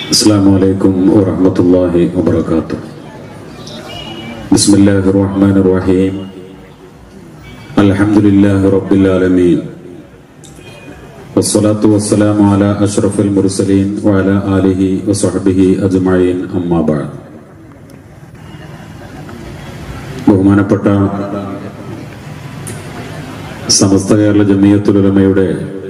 السلام عليكم ورحمة الله وبركاته بسم الله الرحمن الرحيم الحمد لله رب العالمين والصلاة والسلام على أشرف المرسلين وعلى آله وصحبه أجمعين أما بعد ബഹുമാനപ്പെട്ട സമസ്ത കേരള ജമിയത്തുലമയുടെ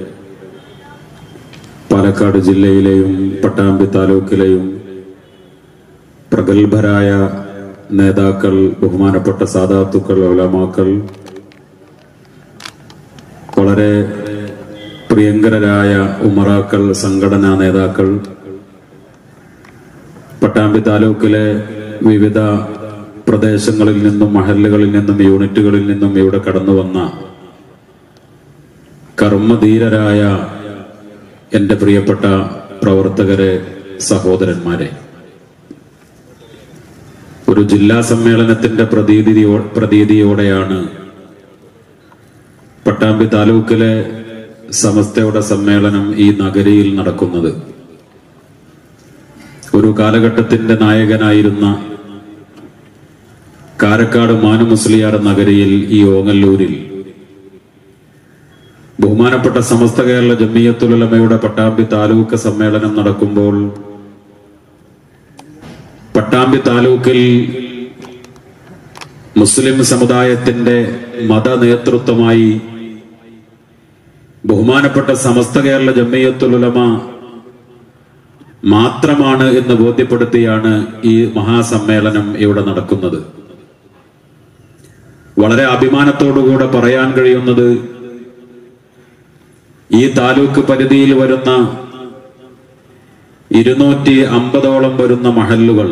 പാലക്കാട് ജില്ലയിലെയും പട്ടാമ്പി താലൂക്കിലെയും പ്രഗത്ഭരായ നേതാക്കൾ ബഹുമാനപ്പെട്ട സാധാത്തുക്കൾ ഒലമാക്കൾ വളരെ പ്രിയങ്കരരായ ഉമറാക്കൾ സംഘടനാ നേതാക്കൾ പട്ടാമ്പി താലൂക്കിലെ വിവിധ പ്രദേശങ്ങളിൽ നിന്നും മഹല്ലുകളിൽ നിന്നും യൂണിറ്റുകളിൽ നിന്നും ഇവിടെ കടന്നു വന്ന കർമ്മധീരരായ എൻ്റെ പ്രിയപ്പെട്ട പ്രവർത്തകരെ സഹോദരന്മാരെ ഒരു ജില്ലാ സമ്മേളനത്തിന്റെ പ്രതീതിയോ പ്രതീതിയോടെയാണ് പട്ടാമ്പി താലൂക്കിലെ സമസ്തയുടെ സമ്മേളനം ഈ നഗരിയിൽ നടക്കുന്നത് ഒരു കാലഘട്ടത്തിന്റെ നായകനായിരുന്ന കാരക്കാട് മാനു മുസ്ലിയാർ നഗരിയിൽ ഈ ഓങ്ങല്ലൂരിൽ ബഹുമാനപ്പെട്ട സമസ്ത കേരള ജമിയത്തുലമയുടെ പട്ടാമ്പി താലൂക്ക് സമ്മേളനം നടക്കുമ്പോൾ പട്ടാമ്പി താലൂക്കിൽ മുസ്ലിം സമുദായത്തിന്റെ മത നേതൃത്വമായി ബഹുമാനപ്പെട്ട സമസ്ത കേരള ജമിയത്തുലമ മാത്രമാണ് എന്ന് ബോധ്യപ്പെടുത്തിയാണ് ഈ മഹാസമ്മേളനം ഇവിടെ നടക്കുന്നത് വളരെ അഭിമാനത്തോടുകൂടെ പറയാൻ കഴിയുന്നത് ഈ താലൂക്ക് പരിധിയിൽ വരുന്ന ഇരുന്നൂറ്റി അമ്പതോളം വരുന്ന മഹല്ലുകൾ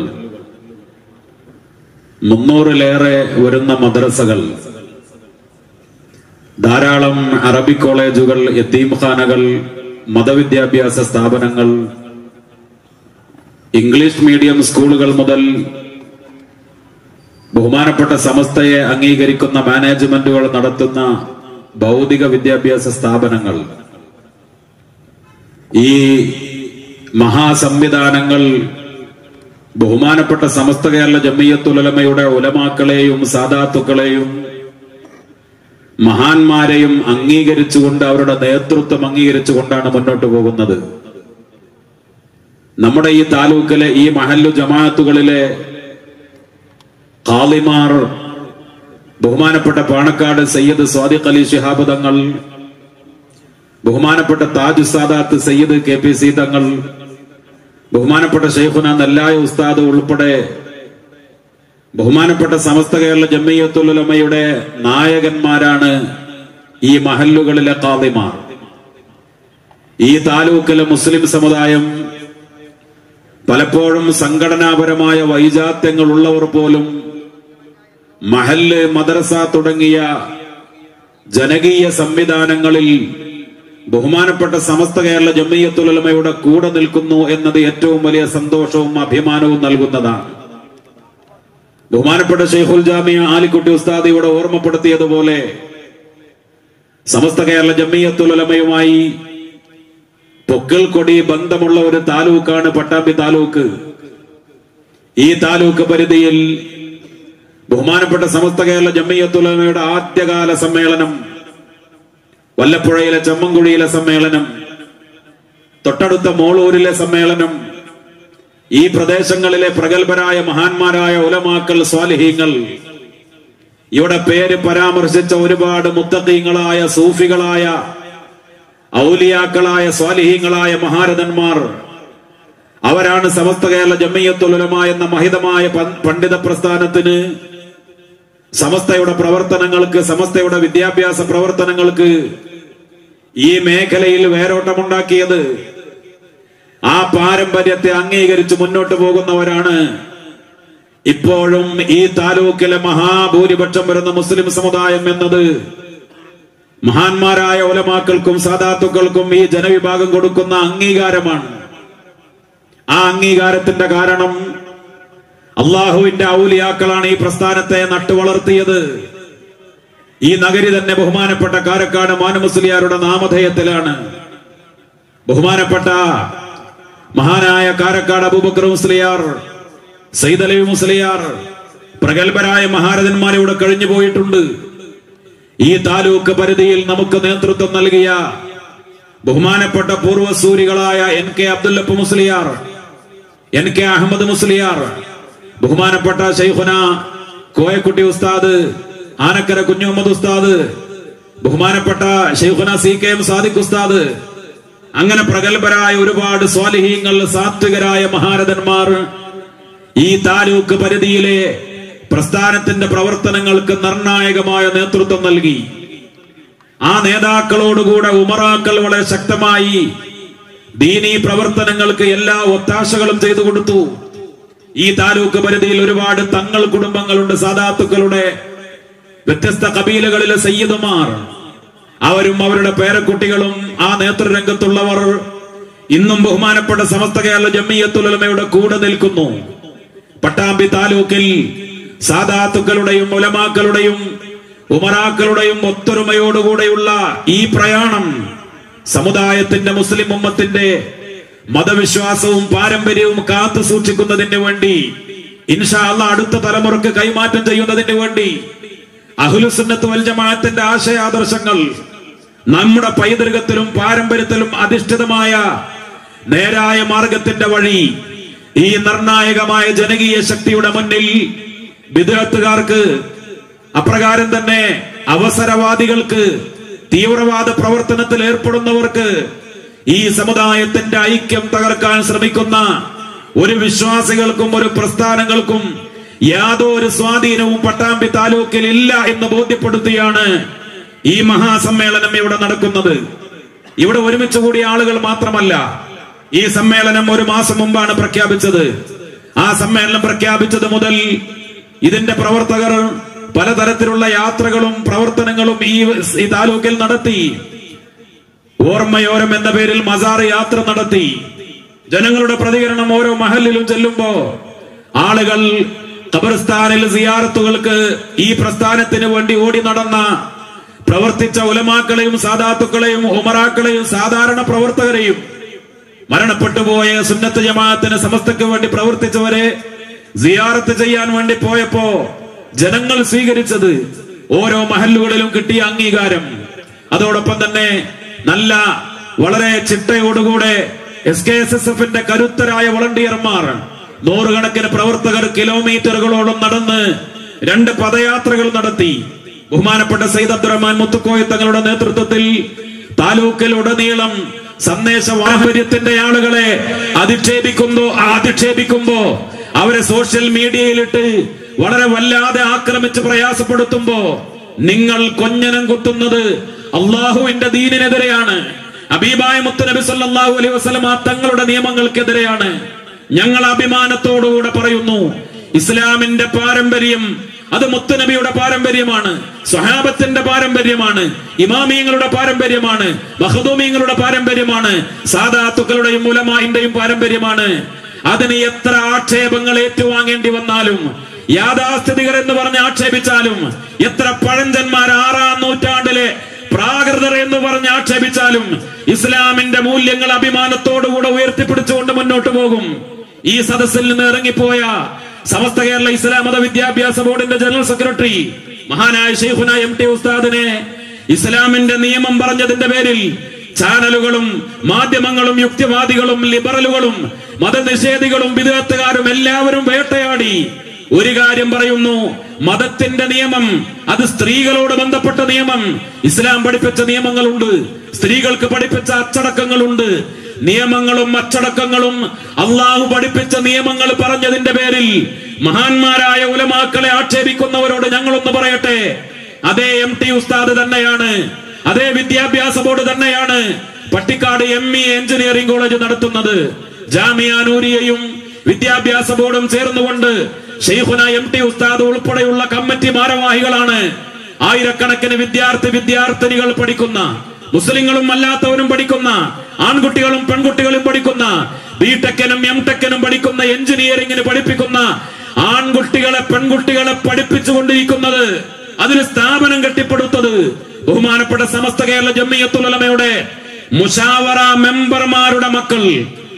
മുന്നൂറിലേറെ വരുന്ന മദ്രസകൾ ധാരാളം അറബി കോളേജുകൾ യത്തീംഖാനകൾ മതവിദ്യാഭ്യാസ സ്ഥാപനങ്ങൾ ഇംഗ്ലീഷ് മീഡിയം സ്കൂളുകൾ മുതൽ ബഹുമാനപ്പെട്ട സമസ്തയെ അംഗീകരിക്കുന്ന മാനേജ്മെന്റുകൾ നടത്തുന്ന ഭൗതിക വിദ്യാഭ്യാസ സ്ഥാപനങ്ങൾ ഈ മഹാസംവിധാനങ്ങൾ ബഹുമാനപ്പെട്ട സമസ്ത കേരള ജമ്മിയത്തുലമയുടെ ഉലമാക്കളെയും സാദാത്തുക്കളെയും മഹാന്മാരെയും അംഗീകരിച്ചുകൊണ്ട് അവരുടെ നേതൃത്വം അംഗീകരിച്ചുകൊണ്ടാണ് മുന്നോട്ട് പോകുന്നത് നമ്മുടെ ഈ താലൂക്കിലെ ഈ മഹല്ലു ജമാഅത്തുകളിലെ ഖാലിമാർ ബഹുമാനപ്പെട്ട പാണക്കാട് സയ്യിദ് സ്വാദിഖ് അലി ശിഹാബ് തങ്ങൾ ബഹുമാനപ്പെട്ട Taj Sadath Sayyid K P C Thangal ബഹുമാനപ്പെട്ട ഷെയ്ഖുന നെല്ലായ ഉസ്താദ് ഉൾപ്പെടെ ബഹുമാനപ്പെട്ട സമസ്ത കേരള ജമ്മിയത്തുലമയുടെ നായകന്മാരാണ് ഈ മഹല്ലുകളിലെ കാളിമാർ ഈ താലൂക്കിലെ മുസ്ലിം സമുദായം പലപ്പോഴും സംഘടനാപരമായ വൈജാത്യങ്ങൾ ഉള്ളവർ പോലും മഹല്ല് മദ്രസ തുടങ്ങിയ ജനകീയ സംവിധാനങ്ങളിൽ ബഹുമാനപ്പെട്ട സമസ്ത കേരള ജമ്മിയത്തുലമയുടെ കൂടെ നിൽക്കുന്നു എന്നത് ഏറ്റവും വലിയ സന്തോഷവും അഭിമാനവും നൽകുന്നതാണ് ബഹുമാനപ്പെട്ട ഷെയ്ഖുൽ ജാമിയ ആലിക്കുട്ടി ഉസ്താദ് ഇവിടെ ഓർമ്മപ്പെടുത്തിയതുപോലെ സമസ്ത കേരള ജമ്മിയത്തുലമയുമായി പൊക്കൽ കൊടി ബന്ധമുള്ള ഒരു താലൂക്കാണ് പട്ടാമ്പി താലൂക്ക് ഈ താലൂക്ക് പരിധിയിൽ ബഹുമാനപ്പെട്ട സമസ്ത കേരള ജമ്മിയത്തുലമയുടെ ആദ്യകാല സമ്മേളനം വല്ലപ്പുഴയിലെ ചമ്മൻകുഴിയിലെ സമ്മേളനം തൊട്ടടുത്ത മോളൂരിലെ സമ്മേളനം ഈ പ്രദേശങ്ങളിലെ പ്രഗത്ഭരായ മഹാന്മാരായ ഉലമാക്കൾ സ്വാലിഹീങ്ങൾ ഇവിടെ പേര് പരാമർശിച്ച ഒരുപാട് മുത്തക്കീങ്ങളായ സൂഫികളായ ഔലിയാക്കളായ സ്വാലിഹീങ്ങളായ മഹാരഥന്മാർ അവരാണ് സമസ്ത കേരള ജമ്മിയത്തുലമ എന്ന മഹിതമായ പണ്ഡിത പ്രസ്ഥാനത്തിന് സമസ്തയുടെ പ്രവർത്തനങ്ങൾക്ക് സമസ്തയുടെ വിദ്യാഭ്യാസ പ്രവർത്തനങ്ങൾക്ക് ഈ മേഖലയിൽ വേരോട്ടമുണ്ടാക്കിയത് ആ പാരമ്പര്യത്തെ അംഗീകരിച്ച് മുന്നോട്ട് പോകുന്നവരാണ് ഇപ്പോഴും ഈ താലൂക്കിലെ മഹാഭൂരിപക്ഷം വരുന്ന മുസ്ലിം സമുദായം എന്നത് മഹാന്മാരായ ഉലമാക്കൾക്കും സാധാത്തുക്കൾക്കും ഈ ജനവിഭാഗം കൊടുക്കുന്ന അംഗീകാരമാണ് ആ അംഗീകാരത്തിന്റെ കാരണം അള്ളാഹുവിന്റെ ഔലിയാക്കളാണ് ഈ പ്രസ്ഥാനത്തെ നട്ടുവളർത്തിയത് ഈ നഗരി തന്നെ ബഹുമാനപ്പെട്ട കാരക്കാട് മാനുമുസ്ലിയാരുടെ നാമധേയത്തിലാണ് ബഹുമാനപ്പെട്ട മഹാനായ കാരക്കാട് അബൂബക്കർ മുസ്ലിയാർ സൈദലവി മുസ്ലിയാർ പ്രഗത്ഭരായ മഹാരഥന്മാർ ഇവിടെ കഴിഞ്ഞു പോയിട്ടുണ്ട് ഈ താലൂക്ക് പരിധിയിൽ നമുക്ക് നേതൃത്വം നൽകിയ ബഹുമാനപ്പെട്ട പൂർവ്വസൂരികളായ N K Abdulla Musliyar N K Ahammad Musliyar ബഹുമാനപ്പെട്ട ഷെയ്ഖുന കോയക്കുട്ടി ഉസ്താദ് ആനക്കര കുഞ്ഞുമുഹമ്മദ് ഉസ്താദ് ബഹുമാനപ്പെട്ട ഷെയ്ഖുന സി കെ എം സാദിഖ് ഉസ്താദ് അങ്ങനെ പ്രഗത്ഭരായ ഒരുപാട് സ്വാലിഹീങ്ങൾ സാത്വികരായ മഹാരഥന്മാർ ഈ താലൂക്ക് പരിധിയിലെ പ്രസ്ഥാനത്തിന്റെ പ്രവർത്തനങ്ങൾക്ക് നിർണായകമായ നേതൃത്വം നൽകി ആ നേതാക്കളോടുകൂടെ ഉമറാക്കൾ വളരെ ശക്തമായി ദീനീ പ്രവർത്തനങ്ങൾക്ക് എല്ലാ ഒത്താശകളും ചെയ്തു കൊടുത്തു ഈ താലൂക്ക് പരിധിയിൽ ഒരുപാട് തങ്ങൾ കുടുംബങ്ങളുണ്ട് സാദാത്തുക്കളുടെ വ്യത്യസ്ത കബീലകളിലെ സയ്യിദുമാർ അവരും അവരുടെ പേരക്കുട്ടികളും ആ നേതൃരംഗത്തുള്ളവർ ഇന്നും ബഹുമാനപ്പെട്ട സമസ്ത കേരള ജമ്മിയത്തുലമയുടെ കൂടെ നിൽക്കുന്നു പട്ടാമ്പി താലൂക്കിൽ സാദാത്തുക്കളുടെയും ഉലമാക്കളുടെയും ഉമറാക്കളുടെയും ഒത്തൊരുമയോടുകൂടെയുള്ള ഈ പ്രയാണം സമുദായത്തിന്റെ മുസ്ലിം ഉമ്മത്തിന്റെ മതവിശ്വാസവും പാരമ്പര്യവും കാത്തു സൂക്ഷിക്കുന്നതിന് വേണ്ടി ഇൻഷാ അല്ല അടുത്ത തലമുറക്ക് കൈമാറ്റം ചെയ്യുന്നതിന് വേണ്ടി അഹുലുസുന്നത്ത് വൽ ജമാഅത്തിന്റെ ആശയാദർശങ്ങൾ നമ്മുടെ പൈതൃകത്തിലും പാരമ്പര്യത്തിലും അധിഷ്ഠിതമായ നേരായ മാർഗത്തിന്റെ വഴി ഈ നിർണായകമായ ജനകീയ ശക്തിയുടെ മുന്നിൽ വിദഗ്ധക്കാർക്ക് അപ്രകാരം തന്നെ അവസരവാദികൾക്ക് തീവ്രവാദ പ്രവർത്തനത്തിൽ ഏർപ്പെടുന്നവർക്ക് ഈ സമുദായത്തിന്റെ ഐക്യം തകർക്കാൻ ശ്രമിക്കുന്ന ഒരു വിശ്വാസികൾക്കും ഒരു പ്രസ്ഥാനങ്ങൾക്കും യാതൊരു സ്വാധീനവും പട്ടാമ്പി താലൂക്കിൽ ഇല്ല എന്ന് ബോധ്യപ്പെടുത്തിയാണ് ഈ മഹാസമ്മേളനം ഇവിടെ നടക്കുന്നത് ഇവിടെ ഒരുമിച്ച് കൂടിയ ആളുകൾ മാത്രമല്ല ഈ സമ്മേളനം ഒരു മാസം മുമ്പാണ് പ്രഖ്യാപിച്ചത് ആ സമ്മേളനം പ്രഖ്യാപിച്ചത് മുതൽ ഇതിന്റെ പ്രവർത്തകർ പലതരത്തിലുള്ള യാത്രകളും പ്രവർത്തനങ്ങളും ഈ ഈ താലൂക്കിൽ നടത്തി ഓർമ്മയോരം എന്ന പേരിൽ മസാർ യാത്ര നടത്തി ജനങ്ങളുടെ പ്രതികരണം ഓരോ മഹലിലും ചെല്ലുമ്പോ ആളുകൾ ഖബർസ്ഥാനിൽ സിയാറത്തുകൾക്ക് ഈ പ്രസ്ഥാനത്തിന് വേണ്ടി ഓടി നടന്ന പ്രവർത്തിച്ച ഉലമാക്കളെയും സാദാത്തുക്കളെയും ഉമറാക്കളെയും സാധാരണ പ്രവർത്തകരെയും മരണപ്പെട്ടു പോയ സുന്നത്ത് ജമാഅത്തിന് സമസ്തയ്ക്ക് വേണ്ടി പ്രവർത്തിച്ചവരെ സിയാറത്ത് ചെയ്യാൻ വേണ്ടി പോയപ്പോ ജനങ്ങൾ സ്വീകരിച്ചത് ഓരോ മഹല്ലുകളിലും കിട്ടിയ അംഗീകാരം അതോടൊപ്പം തന്നെ നല്ല വളരെ ചിട്ടയോടുകൂടെ എസ് കെ എസ് എസ് എഫിന്റെ കരുത്തരായ വളണ്ടിയർമാർ നൂറുകണക്കിന് പ്രവർത്തകർ കിലോമീറ്ററുകളോളം നടന്ന് രണ്ട് പദയാത്രകൾ നടത്തി ബഹുമാനപ്പെട്ട സയ്യിദ് അബ്ദുറഹ്മാൻ മുത്തുക്കോയ തങ്ങളുടെ നേതൃത്വത്തിൽ താലൂക്കിൽ ഉടനീളം സന്ദേശ വാഹര്യത്തിന്റെ ആളുകളെ അധിക്ഷേപിക്കുന്നു അധിക്ഷേപിക്കുമ്പോ അവരെ സോഷ്യൽ മീഡിയയിലിട്ട് വളരെ വല്ലാതെ ആക്രമിച്ച് പ്രയാസപ്പെടുത്തുമ്പോ നിങ്ങൾ കൊഞ്ഞനം കുത്തുന്നത് അള്ളാഹുവിന്റെ ദീനിനെതിരെയാണ് അബീബായ മുത്തനബി സല്ലല്ലാഹു അലൈഹി വസല്ലമ തങ്ങളുടെ നിയമങ്ങൾക്കെതിരെയാണ് ഞങ്ങൾ അഭിമാനത്തോടുകൂടെ പറയുന്നു ഇസ്ലാമിന്റെ പാരമ്പര്യം അത് മുത്തുനബിയുടെ പാരമ്പര്യമാണ് സ്വഹാബത്തിന്റെ പാരമ്പര്യമാണ് ഇമാമിയങ്ങളുടെ പാരമ്പര്യമാണ് മഹദൂമിയങ്ങളുടെ പാരമ്പര്യമാണ് സാദാത്തുക്കളുടെയും മുലമായിന്റെയും പാരമ്പര്യമാണ് അതിന് എത്ര ആക്ഷേപങ്ങൾ ഏറ്റുവാങ്ങേണ്ടി വന്നാലും യാഥാസ്ഥിതികർ എന്ന് പറഞ്ഞ് ആക്ഷേപിച്ചാലും എത്ര പഴഞ്ചന്മാർ ആറാം നൂറ്റാണ്ടിലെ പ്രാകൃതർ എന്ന് പറഞ്ഞ് ആക്ഷേപിച്ചാലും ഇസ്ലാമിന്റെ മൂല്യങ്ങൾ അഭിമാനത്തോടുകൂടെ ഉയർത്തിപ്പിടിച്ചുകൊണ്ട് മുന്നോട്ട് പോകും ഈ സദസ്സിൽ നിന്ന് ഇറങ്ങിപ്പോയ സമസ്ത കേരള ഇസ്ലാം മത വിദ്യാഭ്യാസ ബോർഡിന്റെ ജനറൽ സെക്രട്ടറി മഹാനായ ഷെയ്ഖുന എം ടി ഉസ്താദിനെ ഇസ്ലാമിന്റെ നിയമം പറഞ്ഞതിന്റെ പേരിൽ ചാനലുകളും മാധ്യമങ്ങളും യുക്തിവാദികളും ലിബറലുകളും മതനിഷേധികളും വിദഗ്ധക്കാരും എല്ലാവരും വേട്ടയാടി ഒരു കാര്യം പറയുന്നു മതത്തിന്റെ നിയമം അത് സ്ത്രീകളോട് ബന്ധപ്പെട്ട നിയമം ഇസ്ലാം പഠിപ്പിച്ച നിയമങ്ങളുണ്ട് സ്ത്രീകൾക്ക് പഠിപ്പിച്ച അച്ചടക്കങ്ങളുണ്ട് നിയമങ്ങളും അച്ചടക്കങ്ങളും അള്ളാഹു പഠിപ്പിച്ച നിയമങ്ങൾ പറഞ്ഞതിന്റെ പേരിൽ മഹാന്മാരായ ഉലമാക്കളെ ആക്ഷേപിക്കുന്നവരോട് ഞങ്ങളൊന്ന് പറയട്ടെ അതേ എം ടി ഉസ്താദ് തന്നെയാണ് അതേ വിദ്യാഭ്യാസ ബോർഡ് തന്നെയാണ് Pattikkad M E engineering college നടത്തുന്നത് ജാമിയ നൂരിയയും വിദ്യാഭ്യാസ ബോർഡും ചേർന്നുകൊണ്ട് ഷെയ്ഖുന എം ടി ഉസ്താദ് ഉൾപ്പെടെയുള്ള കമ്മിറ്റി ഭാരവാഹികളാണ് ആയിരക്കണക്കിന് വിദ്യാർത്ഥി വിദ്യാർത്ഥിനികൾ പഠിക്കുന്ന മുസ്ലിങ്ങളും അല്ലാത്തവരും പഠിക്കുന്ന ആൺകുട്ടികളും പെൺകുട്ടികളും പഠിക്കുന്ന ബിടെക്കിനും എം ടെക്കിനും പഠിക്കുന്ന എഞ്ചിനീയറിംഗിന് പഠിപ്പിക്കുന്ന ആൺകുട്ടികളെ പെൺകുട്ടികളെ പഠിപ്പിച്ചുകൊണ്ടിരിക്കുന്നത് അതിന് സ്ഥാപനം കെട്ടിപ്പടുത്തത് ബഹുമാനപ്പെട്ട സമസ്ത കേരള ജമ്മിയത്തുലമയുടെ മുഷാവറ മെമ്പർമാരുടെ മക്കൾ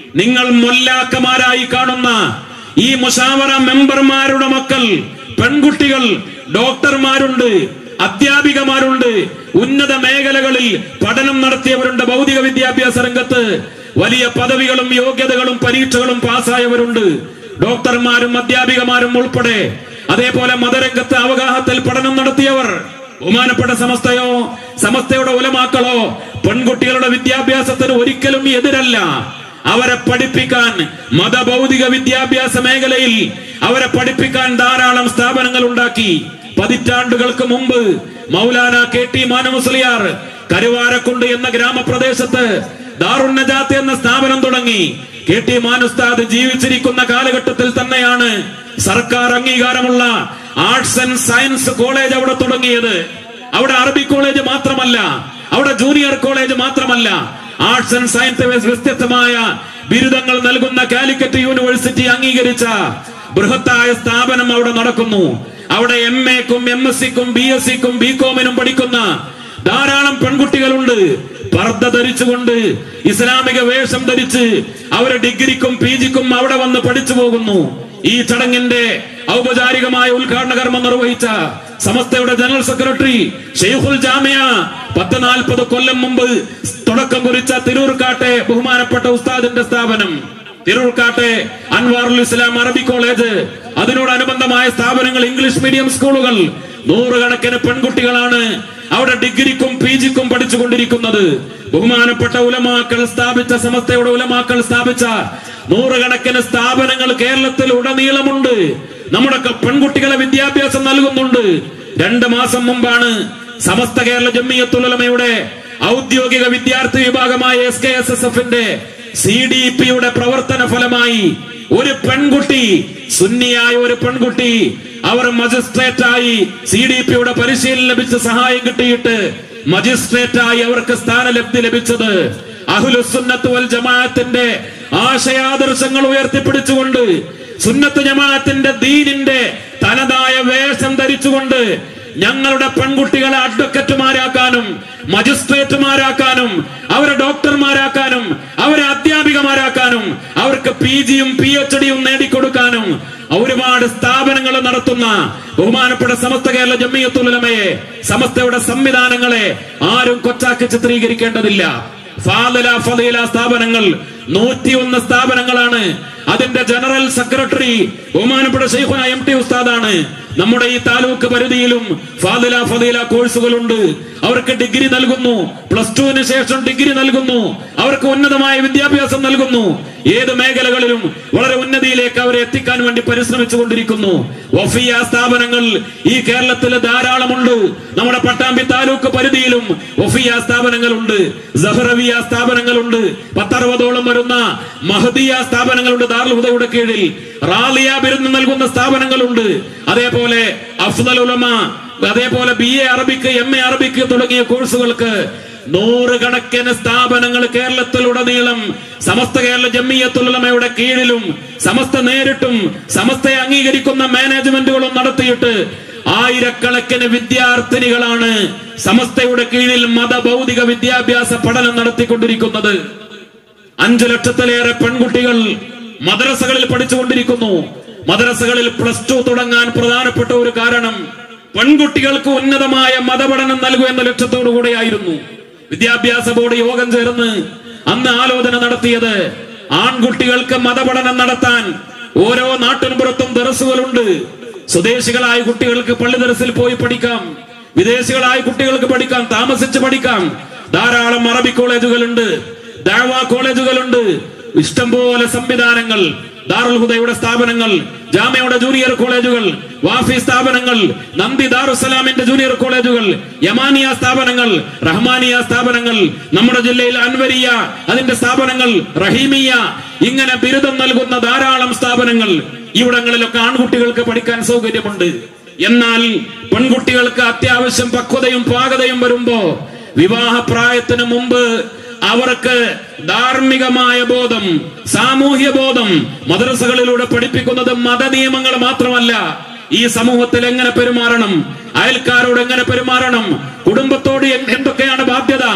നിങ്ങൾ മൊല്ലാക്കമാരായി കാണുന്ന ഈ മുഷാവറ മെമ്പർമാരുടെ മക്കൾ പെൺകുട്ടികൾ ഡോക്ടർമാരുണ്ട് അധ്യാപികമാരുണ്ട് ഉന്നത മേഖലകളിൽ പഠനം നടത്തിയവരുണ്ട് ഭൗതിക വിദ്യാഭ്യാസ രംഗത്ത് വലിയ പദവികളും യോഗ്യതകളും പരീക്ഷകളും പാസ്സായവരുണ്ട് ഡോക്ടർമാരും അധ്യാപികമാരും ഉൾപ്പെടെ അതേപോലെ മതരംഗത്ത് അവഗാഹത്തിൽ പഠനം നടത്തിയവർ ബഹുമാനപ്പെട്ട സമസ്തയോ സമസ്തയുടെ ഉലമാക്കളോ പെൺകുട്ടികളുടെ വിദ്യാഭ്യാസത്തിന് ഒരിക്കലും എതിരല്ല അവരെ പഠിപ്പിക്കാൻ മതഭൗതിക വിദ്യാഭ്യാസ മേഖലയിൽ അവരെ പഠിപ്പിക്കാൻ ധാരാളം സ്ഥാപനങ്ങൾ ഉണ്ടാക്കി പതിറ്റാണ്ടുകൾക്ക് മുമ്പ് മൗലാന കെ ടി മാനമുസ്ലിയാർ കരുവാരക്കുണ്ട് എന്ന ഗ്രാമപ്രദേശത്ത് ദാറുന്നജാത്ത് എന്ന സ്ഥാപനം തുടങ്ങി കെ ടി മാനുസ്താദ് ജീവിച്ചിരിക്കുന്ന കാലഘട്ടത്തിൽ തന്നെയാണ് സർക്കാർ അംഗീകാരമുള്ള ആർട്സ് ആൻഡ് സയൻസ് കോളേജ് അവിടെ തുടങ്ങിയത് അവിടെ അറബി കോളേജ് മാത്രമല്ല അവിടെ ജൂനിയർ കോളേജ് മാത്രമല്ല ആർട്സ് ആൻഡ് സയൻസ് വ്യത്യസ്തമായ ബിരുദങ്ങൾ നൽകുന്ന കാലിക്കറ്റ് യൂണിവേഴ്സിറ്റി അംഗീകരിച്ച ബൃഹത്തായ സ്ഥാപനം അവിടെ നടക്കുന്നു അവിടെ എം എക്കും എം എസ് സിക്കും ബി എസ് സിക്കും ബി കോമിനും പഠിക്കുന്ന ധാരാളം പെൺകുട്ടികളുണ്ട് പർദ്ദ ധരിച്ചുകൊണ്ട് ഇസ്ലാമിക വേഷം ധരിച്ച് അവർ ഡിഗ്രിക്കും പി ജിക്കും അവിടെ വന്ന് പഠിച്ചു പോകുന്നു ഈ ചടങ്ങിന്റെ ഔപചാരികമായ ഉദ്ഘാടന കർമ്മം നിർവഹിച്ച സമസ്തയുടെ ജനറൽ സെക്രട്ടറി ഷെയ്ഖുൽ ജാമിയ പത്ത് നാൽപ്പത് കൊല്ലം മുമ്പ് തുടക്കം കുറിച്ച തിരൂർക്കാട്ടെ ബഹുമാനപ്പെട്ട ഉസ്താദിന്റെ സ്ഥാപനം തിരൂർക്കാട്ടെ അൻവാറുൽ ഇസ്ലാം അറബി കോളേജ് അതിനോടനുബന്ധമായ സ്ഥാപനങ്ങൾ ഇംഗ്ലീഷ് മീഡിയം സ്കൂളുകൾ നൂറുകണക്കിന് പെൺകുട്ടികളാണ് അവിടെ ഡിഗ്രിക്കും പി ജിക്കും പഠിച്ചുകൊണ്ടിരിക്കുന്നത് ബഹുമാനപ്പെട്ട ഉലമാക്കൾ സ്ഥാപിച്ച സമസ്തയുടെ ഉലമാക്കൾ സ്ഥാപിച്ച നൂറുകണക്കിന് സ്ഥാപനങ്ങൾ കേരളത്തിൽ ഉടനീളമുണ്ട് നമ്മുടെ ക- പെൺകുട്ടികളെ വിദ്യാഭ്യാസം നൽകുന്നുണ്ട് രണ്ട് മാസം മുമ്പാണ് സമസ്ത കേരള ജമ്മിയത്തുലമയുടെ ഔദ്യോഗിക വിദ്യാർത്ഥി വിഭാഗമായ എസ് കെ എസ് എസ് എഫിന്റെ സി ഡി പിയുടെ പ്രവർത്തന ഫലമായി ഒരു പെൺകുട്ടി സുന്നിയായ ഒരു പെൺകുട്ടി അവർ മജിസ്ട്രേറ്റ് ആയി സി ഡി പിയുടെ പരിശീലനം ലഭിച്ച സഹായം കിട്ടിയിട്ട് മജിസ്ട്രേറ്റ് ആയി അവർക്ക് സ്ഥാനലബ്ധി ലഭിച്ചത് അഹുലുസുന്നത്ത് വൽ ജമാഅത്തിന്റെ ആശയാദർശങ്ങൾ ഉയർത്തിപ്പിടിച്ചുകൊണ്ട് സുന്നത്ത് ജമാഅത്തിന്റെ ദീനിന്റെ തനതായ വേഷം ധരിച്ചുകൊണ്ട് ഞങ്ങളുടെ പെൺകുട്ടികളെ അഡ്വക്കറ്റുമാരാക്കാനും മജിസ്ട്രേറ്റുമാരാക്കാനും അവരെ ഡോക്ടർമാരാക്കാനും അവരെ അധ്യാപികമാരാക്കാനും അവർക്ക് പി ജിയും പി എച്ച് ഡിയും നേടിക്കൊടുക്കാനും ഒരുപാട് സ്ഥാപനങ്ങൾ നടത്തുന്ന ബഹുമാനപ്പെട്ട സമസ്ത കേരള ജമ്മിയത്തുലമയെ സമസ്തയുടെ സംവിധാനങ്ങളെ ആരും കൊച്ചാക്കി ചിത്രീകരിക്കേണ്ടതില്ല ഫാദില ഫദീല സ്ഥാപനങ്ങൾ നൂറ്റിയൊന്ന് സ്ഥാപനങ്ങളാണ് അതിന്റെ ജനറൽ സെക്രട്ടറി ബഹുമാനപ്പെട്ട ഷെയ്ഖുന എം ടി ഉസ്താദാണ് നമ്മുടെ ഈ താലൂക്ക് പരിധിയിലും ഫാദില ഫദീല കോഴ്സുകളുണ്ട് അവർക്ക് ഡിഗ്രി നൽകുന്നു പ്ലസ് ടുവിന് ശേഷം ഡിഗ്രി നൽകുന്നു അവർക്ക് ഉന്നതമായ വിദ്യാഭ്യാസം നൽകുന്നു ഏത് മേഖലകളിലും വളരെ ഉന്നതിയിലേക്ക് അവരെ എത്തിക്കാൻ വേണ്ടി പരിശ്രമിച്ചു കൊണ്ടിരിക്കുന്നു വഫിയ സ്ഥാപനങ്ങൾ ഈ കേരളത്തിൽ ധാരാളമുണ്ട് നമ്മുടെ പട്ടാമ്പി താലൂക്ക് പരിധിയിലും വഫിയ സ്ഥാപനങ്ങളുണ്ട് സഹറവിയ സ്ഥാപനങ്ങളുണ്ട് പത്തറുപതോളം വരുന്ന മഹദിയ സ്ഥാപനങ്ങളുണ്ട് ദാറുൽ ഹുദയുടെ കീഴിൽ റാലിയ ബിരുദം നൽകുന്ന സ്ഥാപനങ്ങളുണ്ട് അതേപോലെ അഫ്ദൽ ഉലമ അതേപോലെ B A Arabic M A Arabic തുടങ്ങിയ കോഴ്സുകൾക്ക് നൂറുകണക്കിന് സ്ഥാപനങ്ങൾ കേരളത്തിലുടനീളം സമസ്ത കേരള ജമ്മിയത്തുലമയുടെ കീഴിലും സമസ്ത നേരിട്ടും സമസ്തയെ അംഗീകരിക്കുന്ന മാനേജ്മെന്റുകളും നടത്തിയിട്ട് ആയിരക്കണക്കിന് വിദ്യാർത്ഥിനികളാണ് സമസ്തയുടെ കീഴിൽ മതഭൗതിക വിദ്യാഭ്യാസ പഠനം നടത്തിക്കൊണ്ടിരിക്കുന്നത് അഞ്ചു ലക്ഷത്തിലേറെ പെൺകുട്ടികൾ മദ്രസകളിൽ പഠിച്ചുകൊണ്ടിരിക്കുന്നു മദ്രസകളിൽ പ്ലസ് ടു തുടങ്ങാൻ പ്രധാനപ്പെട്ട ഒരു കാരണം പെൺകുട്ടികൾക്ക് ഉന്നതമായ മതപഠനം നൽകുക എന്ന ലക്ഷ്യത്തോടു കൂടെയായിരുന്നു വിദ്യാഭ്യാസ ബോർഡ് യോഗം ചേർന്ന് അന്ന് ആലോചന നടത്തിയത് ആൺകുട്ടികൾക്ക് മതപഠനം നടത്താൻ ഓരോ നാട്ടിൻപുറത്തും ദറസുകളുണ്ട് സ്വദേശികളായ കുട്ടികൾക്ക് പള്ളി ദറസിൽ പോയി പഠിക്കാം വിദേശികളായ കുട്ടികൾക്ക് പഠിക്കാം താമസിച്ച് പഠിക്കാം ധാരാളം അറബി കോളേജുകളുണ്ട് ദാവ കോളേജുകളുണ്ട് ഇഷ്ടംപോലെ സംവിധാനങ്ങൾ ദാറുൽ ഹുദയുടെ സ്ഥാപനങ്ങൾ ജാമയുടെ ജൂനിയർ കോളേജുകൾ വാഫി സ്ഥാപനങ്ങൾ നന്ദി ദാറുസലാമിന്റെ ജൂനിയർ കോളേജുകൾ യമാനിയ സ്ഥാപനങ്ങൾ റഹ്മാനിയ സ്ഥാപനങ്ങൾ നമ്മുടെ ജില്ലയിൽ അൻവരിയ അതിന്റെ സ്ഥാപനങ്ങൾ റഹീമിയ ഇങ്ങനെ ബിരുദം നൽകുന്ന ധാരാളം സ്ഥാപനങ്ങൾ ഇവിടങ്ങളിലൊക്കെ ആൺകുട്ടികൾക്ക് പഠിക്കാൻ സൗകര്യമുണ്ട് എന്നാൽ പെൺകുട്ടികൾക്ക് അത്യാവശ്യം പക്വതയും പാകതയും വരുമ്പോ വിവാഹപ്രായത്തിന് മുമ്പ് അവർക്ക് ധാർമ്മികമായ ബോധം സാമൂഹ്യ ബോധം മദ്രസകളിലൂടെ പഠിപ്പിക്കുന്നത് മതനിയമങ്ങൾ മാത്രമല്ല ഈ സമൂഹത്തിൽ എങ്ങനെ പെരുമാറണം അയൽക്കാരോട് എങ്ങനെ പെരുമാറണം കുടുംബത്തോട് എ- എന്തൊക്കെയാണ് ബാധ്യത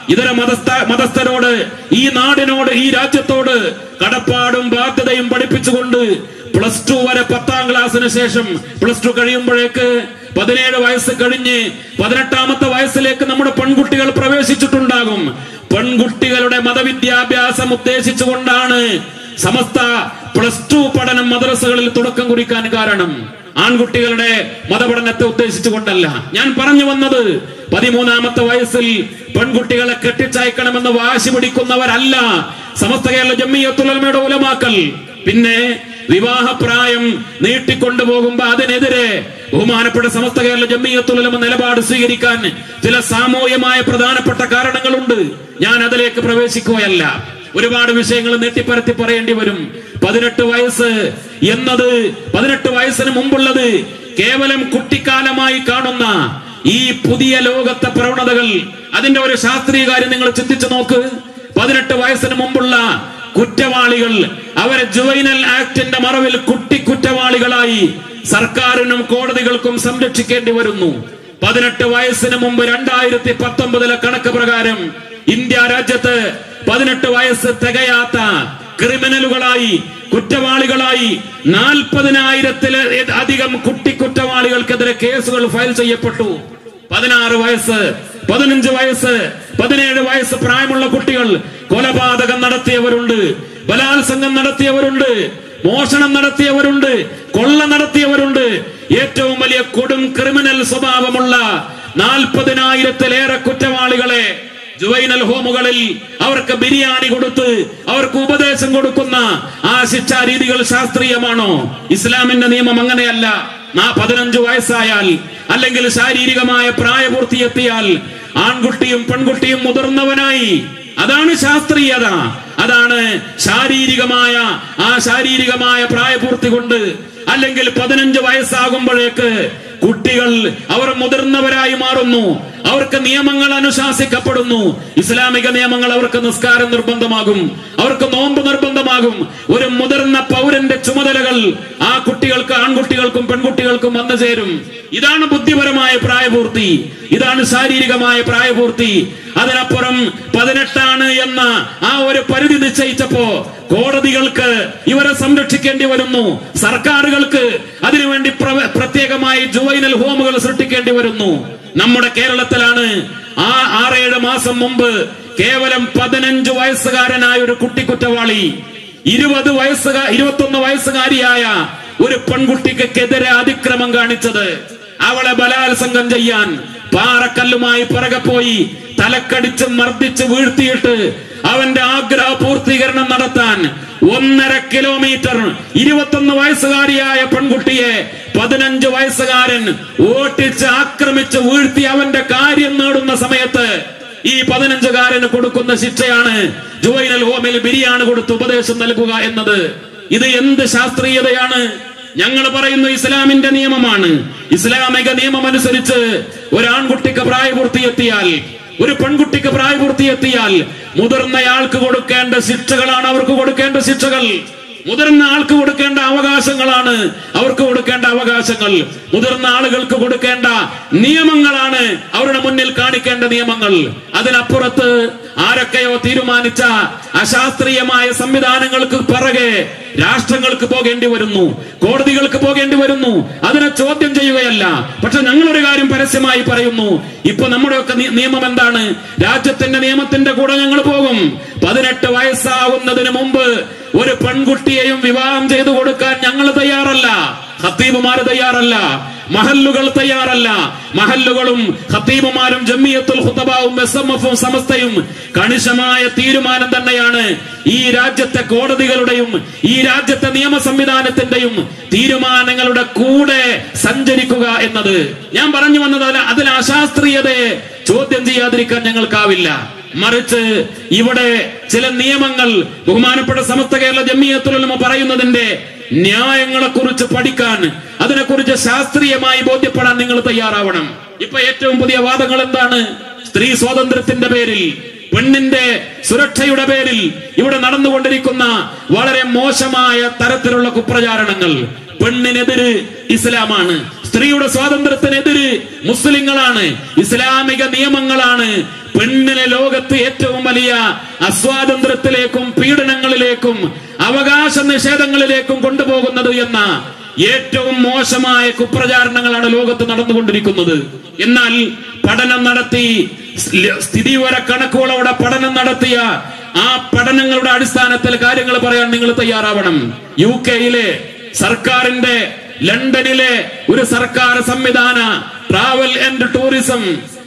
ഇതര മതസ്ഥ മതസ്ഥരോട് ഈ നാടിനോട് ഈ രാജ്യത്തോട് കടപ്പാടും ബാധ്യതയും പഠിപ്പിച്ചുകൊണ്ട് പ്ലസ് ടു വരെ പത്താം ക്ലാസ്സിന് ശേഷം പ്ലസ് ടു കഴിയുമ്പോഴേക്ക് പതിനേഴ് വയസ്സ് കഴിഞ്ഞ് പതിനെട്ടാമത്തെ വയസ്സിലേക്ക് നമ്മുടെ പെൺകുട്ടികൾ പ്രവേശിച്ചിട്ടുണ്ടാകും പെൺകുട്ടികളുടെ മതവിദ്യാഭ്യാസം ഉദ്ദേശിച്ചുകൊണ്ടാണ് സമസ്ത പ്ലസ് ടു പഠനം മദ്രസകളിൽ തുടക്കം കുറിക്കാൻ കാരണം ആൺകുട്ടികളുടെ മതപഠനത്തെ ഉദ്ദേശിച്ചുകൊണ്ടല്ല ഞാൻ പറഞ്ഞു വന്നത് പതിമൂന്നാമത്തെ വയസ്സിൽ പെൺകുട്ടികളെ കെട്ടിച്ചയക്കണമെന്ന് വാശി പിടിക്കുന്നവരല്ല സമസ്ത കേരള ജമ്മിയത്തുലമയുടെ ഉലമാക്കൽ പിന്നെ വിവാഹപ്രായം നീട്ടിക്കൊണ്ടുപോകുമ്പോ അതിനെതിരെ ബഹുമാനപ്പെട്ട സമസ്ത കേരള ജമ്മിയത്തുലമ നിലപാട് സ്വീകരിക്കാൻ ചില സാമൂഹ്യമായ പ്രധാനപ്പെട്ട കാരണങ്ങളുണ്ട് ഞാൻ അതിലേക്ക് പ്രവേശിക്കുകയല്ല ഒരുപാട് വിഷയങ്ങൾ നീട്ടിപ്പരത്തി പറയേണ്ടി വരും പതിനെട്ട് വയസ്സ് എന്നത് പതിനെട്ട് വയസ്സിന് മുമ്പുള്ളത് കേവലം കുട്ടിക്കാലമായി കാണുന്ന ഈ പുതിയ ലോകത്തെ പ്രവണതകൾ അതിന്റെ ഒരു ശാസ്ത്രീയ കാര്യം നിങ്ങൾ ചിന്തിച്ചു നോക്ക് പതിനെട്ട് വയസ്സിന് മുമ്പുള്ള കുറ്റവാളികൾ അവരെ ജുവൈനൽ ആക്ടിന്റെ മറവിൽ കുട്ടി കുറ്റവാളികളായി സർക്കാരിനും കോടതികൾക്കും സംരക്ഷിക്കേണ്ടി വരുന്നു പതിനെട്ട് വയസ്സിന് മുമ്പ് രണ്ടായിരത്തി പത്തൊമ്പതിലെ കണക്ക് പ്രകാരം ഇന്ത്യ രാജ്യത്ത് പതിനെട്ട് വയസ്സ് തികയാത്ത ക്രിമിനലുകളായി കുറ്റവാളികളായി നാൽപ്പതിനായിരത്തില് അധികം കുട്ടി കുറ്റവാളികൾക്കെതിരെ കേസുകൾ ഫയൽ ചെയ്യപ്പെട്ടു പതിനാറ് വയസ്സ് പതിനഞ്ച് വയസ്സ് പതിനേഴ് വയസ്സ് പ്രായമുള്ള കുട്ടികൾ കൊലപാതകം നടത്തിയവരുണ്ട് ബലാത്സംഗം നടത്തിയവരുണ്ട് മോഷണം നടത്തിയവരുണ്ട് കൊള്ള നടത്തിയവരുണ്ട് ഏറ്റവും വലിയ കൊടും ക്രിമിനൽ സ്വഭാവമുള്ള നാൽപ്പതിനായിരത്തിലേറെ കുറ്റവാളികളെ ജുവൈനൽ ഹോമുകളിൽ അവർക്ക് ബിരിയാണി കൊടുത്ത് അവർക്ക് ഉപദേശം കൊടുക്കുന്ന ആ ശിക്ഷാ രീതികൾ ശാസ്ത്രീയമാണോ ഇസ്ലാമിന്റെ നിയമം അങ്ങനെയല്ല നാ പതിനഞ്ചു വയസ്സായാൽ അല്ലെങ്കിൽ ശാരീരികമായ പ്രായപൂർത്തിയെത്തിയാൽ ആൺകുട്ടിയും പെൺകുട്ടിയും മുതിർന്നവനായി അതാണ് ശാസ്ത്രീയത അതാണ് ശാരീരികമായ ആ ശാരീരികമായ പ്രായപൂർത്തി കൊണ്ട് അല്ലെങ്കിൽ പതിനഞ്ച് വയസ്സാകുമ്പോഴേക്ക് കുട്ടികൾ അവർ മുതിർന്നവരായി മാറുന്നു അവർക്ക് നിയമങ്ങൾ അനുശാസിക്കപ്പെടുന്നു ഇസ്ലാമിക നിയമങ്ങൾ അവർക്ക് നിസ്കാരം നിർബന്ധമാകും അവർക്ക് നോമ്പ് നിർബന്ധമാകും ഒരു മുതിർന്ന പൗരന്റെ ചുമതലകൾ ആ കുട്ടികൾക്ക് ആൺകുട്ടികൾക്കും പെൺകുട്ടികൾക്കും വന്നു ചേരും ഇതാണ് ബുദ്ധിപരമായ പ്രായപൂർത്തി ഇതാണ് ശാരീരികമായ പ്രായപൂർത്തി അതിനപ്പുറം പതിനെട്ടാണ് എന്ന ആ ഒരു പരിധി നിശ്ചയിച്ചപ്പോ കോടതികൾക്ക് ഇവരെ സംരക്ഷിക്കേണ്ടി വരുന്നു സർക്കാരുകൾക്ക് അതിനുവേണ്ടി പ്ര- പ്രത്യേകമായി ജുവൈനൽ ഹോമുകൾ സൃഷ്ടിക്കേണ്ടി വരുന്നു നമ്മുടെ കേരളത്തിലാണ് ആ ആറേഴ് മാസം മുമ്പ് കേവലം പതിനഞ്ച് വയസ്സുകാരനായ ഒരു കുട്ടി കുറ്റവാളി ഇരുപത് വയസ്സുകാർ ഇരുപത്തൊന്ന് വയസ്സുകാരിയായ ഒരു പെൺകുട്ടിക്കെതിരെ അതിക്രമം കാണിച്ചത് അവളെ ബലാത്സംഗം ചെയ്യാൻ പാറക്കല്ലുമായി പിറകെ പോയി തലക്കടിച്ച് മർദ്ദിച്ച് വീഴ്ത്തിയിട്ട് അവന്റെ ആഗ്രഹ പൂർത്തീകരണം നടത്താൻ ഒന്നര കിലോമീറ്റർ ഇരുപത്തൊന്ന് വയസ്സുകാരിയായ പെൺകുട്ടിയെ പതിനഞ്ച് വയസ്സുകാരൻ ഓട്ടിച്ച് ആക്രമിച്ച് വീഴ്ത്തി അവന്റെ കാര്യം നേടുന്ന സമയത്ത് ഈ പതിനഞ്ചുകാരന് കൊടുക്കുന്ന ശിക്ഷയാണ് ജുവൈനൽ ഹോമിൽ ബിരിയാണി കൊടുത്ത് ഉപദേശം നൽകുക എന്നത് ഇത് എന്ത് ശാസ്ത്രീയതയാണ് ഞങ്ങൾ പറയുന്നു ഇസ്ലാമിന്റെ നിയമമാണ് ഇസ്ലാമിക നിയമം അനുസരിച്ച് ഒരു ആൺകുട്ടിക്ക് പ്രായപൂർത്തിയെത്തിയാൽ ഒരു പെൺകുട്ടിക്ക് പ്രായപൂർത്തിയെത്തിയാൽ മുതിർന്നയാൾക്ക് കൊടുക്കേണ്ട ശിക്ഷകളാണ് അവർക്ക് കൊടുക്കേണ്ട ശിക്ഷകൾ മുതിർന്ന ആൾക്ക് കൊടുക്കേണ്ട അവകാശങ്ങളാണ് അവർക്ക് കൊടുക്കേണ്ട അവകാശങ്ങൾ മുതിർന്ന ആളുകൾക്ക് കൊടുക്കേണ്ട നിയമങ്ങളാണ് അവരുടെ മുന്നിൽ കാണിക്കേണ്ട നിയമങ്ങൾ അതിനപ്പുറത്ത് ആരൊക്കെയോ തീരുമാനിച്ച അശാസ്ത്രീയമായ സംവിധാനങ്ങൾക്ക് പിറകെ രാഷ്ട്രങ്ങൾക്ക് പോകേണ്ടി വരുന്നു കോടതികൾക്ക് പോകേണ്ടി വരുന്നു അതിനെ ചോദ്യം ചെയ്യുകയല്ല പക്ഷെ ഞങ്ങളൊരു കാര്യം പരസ്യമായി പറയുന്നു ഇപ്പൊ നമ്മുടെയൊക്കെ നി- നിയമം എന്താണ് രാജ്യത്തിന്റെ നിയമത്തിന്റെ കൂടെ ഞങ്ങൾ പോകും പതിനെട്ട് വയസ്സാവുന്നതിന് മുമ്പ് ഒരു പെൺകുട്ടിയെയും വിവാഹം ചെയ്തു കൊടുക്കാൻ ഞങ്ങൾ തയ്യാറല്ല ഖത്തീബുമാർ തയ്യാറല്ല മഹല്ലുകൾ തയ്യാറല്ല മഹല്ലുകളും ഖത്തീബുമാരും ജമ്മിയത്തുൽ ഖുതബാവും എസ് എം എഫും സമസ്തയും കണിശമായ തീരുമാനം തന്നെയാണ് ഈ രാജ്യത്തെ കോടതികളുടെയും ഈ രാജ്യത്തെ നിയമ സംവിധാനത്തിന്റെയും തീരുമാനങ്ങളുടെ കൂടെ സഞ്ചരിക്കുക എന്നത് ഞാൻ പറഞ്ഞു വന്നത് അതിൽ- അതിൽ അശാസ്ത്രീയതയെ ചോദ്യം ചെയ്യാതിരിക്കാൻ ഞങ്ങൾക്കാവില്ല മറിച്ച് ഇവിടെ ചില നിയമങ്ങൾ ബഹുമാനപ്പെട്ട സമസ്ത കേരള ജമ്മിയത്തുലമ പറയുന്നതിന്റെ ന്യായങ്ങളെ കുറിച്ച് പഠിക്കാൻ അതിനെക്കുറിച്ച് ശാസ്ത്രീയമായി ബോധ്യപ്പെടാൻ നിങ്ങൾ തയ്യാറാവണം ഇപ്പൊ ഏറ്റവും പുതിയ വാദങ്ങൾ എന്താണ് സ്ത്രീ സ്വാതന്ത്ര്യത്തിന്റെ പേരിൽ പെണ്ണിന്റെ സുരക്ഷയുടെ പേരിൽ ഇവിടെ നടന്നുകൊണ്ടിരിക്കുന്ന വളരെ മോശമായ തരത്തിലുള്ള കുപ്രചാരണങ്ങൾ പെണ്ണിനെതിര് ഇസ്ലാമാണ് സ്ത്രീയുടെ സ്വാതന്ത്ര്യത്തിനെതിര് മുസ്ലിങ്ങളാണ് ഇസ്ലാമിക നിയമങ്ങളാണ് പെണ്ണിനെ ലോകത്ത് ഏറ്റവും വലിയ അസ്വാതന്ത്ര്യത്തിലേക്കും പീഡനങ്ങളിലേക്കും അവകാശ നിഷേധങ്ങളിലേക്കും കൊണ്ടുപോകുന്നത് എന്ന ഏറ്റവും മോശമായ കുപ്രചാരണങ്ങളാണ് ലോകത്ത് നടന്നുകൊണ്ടിരിക്കുന്നത് എന്നാൽ പഠനം നടത്തി സ്ഥിതിവിവര കണക്കുകളോടെ പഠനം നടത്തിയ ആ പഠനങ്ങളുടെ അടിസ്ഥാനത്തിൽ കാര്യങ്ങൾ പറയാൻ നിങ്ങൾ തയ്യാറാവണം യു കെയിലെ സർക്കാരിന്റെ ലണ്ടനിലെ ഒരു സർക്കാർ സംവിധാന ട്രാവൽ ആൻഡ് ടൂറിസം